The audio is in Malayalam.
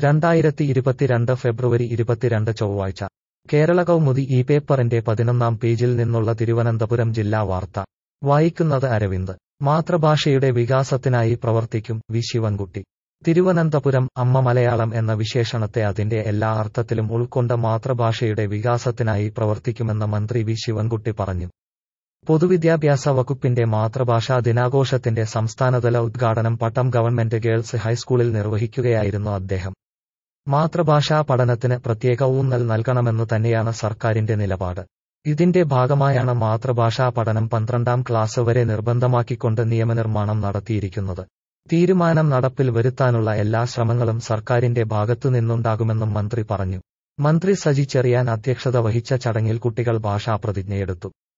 രണ്ടായിരത്തി ഇരുപത്തിരണ്ട് ഫെബ്രുവരി ഇരുപത്തിരണ്ട് ചൊവ്വാഴ്ച കേരള കൗമുദി ഈ പേപ്പറിന്റെ പതിനൊന്നാം പേജിൽ നിന്നുള്ള തിരുവനന്തപുരം ജില്ലാ വാർത്ത വായിക്കുന്നത് അരവിന്ദ് മാതൃഭാഷയുടെ വികാസത്തിനായി പ്രവർത്തിക്കും വി ശിവൻകുട്ടി തിരുവനന്തപുരം അമ്മ മലയാളം എന്ന വിശേഷണത്തെ അതിന്റെ എല്ലാ അർത്ഥത്തിലും ഉൾക്കൊണ്ട മാതൃഭാഷയുടെ വികാസത്തിനായി പ്രവർത്തിക്കുമെന്ന് മന്ത്രി വി ശിവൻകുട്ടി പറഞ്ഞു പൊതുവിദ്യാഭ്യാസ വകുപ്പിന്റെ മാതൃഭാഷാ ദിനാഘോഷത്തിന്റെ സംസ്ഥാനതല ഉദ്ഘാടനം പട്ടം ഗവൺമെന്റ് ഗേൾസ് ഹൈസ്കൂളിൽ നിർവഹിക്കുകയായിരുന്നു അദ്ദേഹം മാതൃഭാഷാ പഠനത്തിന് പ്രത്യേക ഊന്നൽ നൽകണമെന്നു തന്നെയാണ് സർക്കാരിന്റെ നിലപാട് ഇതിന്റെ ഭാഗമായാണ് മാതൃഭാഷാ പഠനം പന്ത്രണ്ടാം ക്ലാസ് വരെ നിർബന്ധമാക്കിക്കൊണ്ട് നിയമനിർമ്മാണം നടത്തിയിരിക്കുന്നത് തീരുമാനം നടപ്പിൽ വരുത്താനുള്ള എല്ലാ ശ്രമങ്ങളും സർക്കാരിന്റെ ഭാഗത്തുനിന്നുണ്ടാകുമെന്നും മന്ത്രി പറഞ്ഞു മന്ത്രി സജി ചെറിയാൻ അധ്യക്ഷത വഹിച്ച ചടങ്ങിൽ കുട്ടികൾ ഭാഷാപ്രതിജ്ഞയെടുത്തു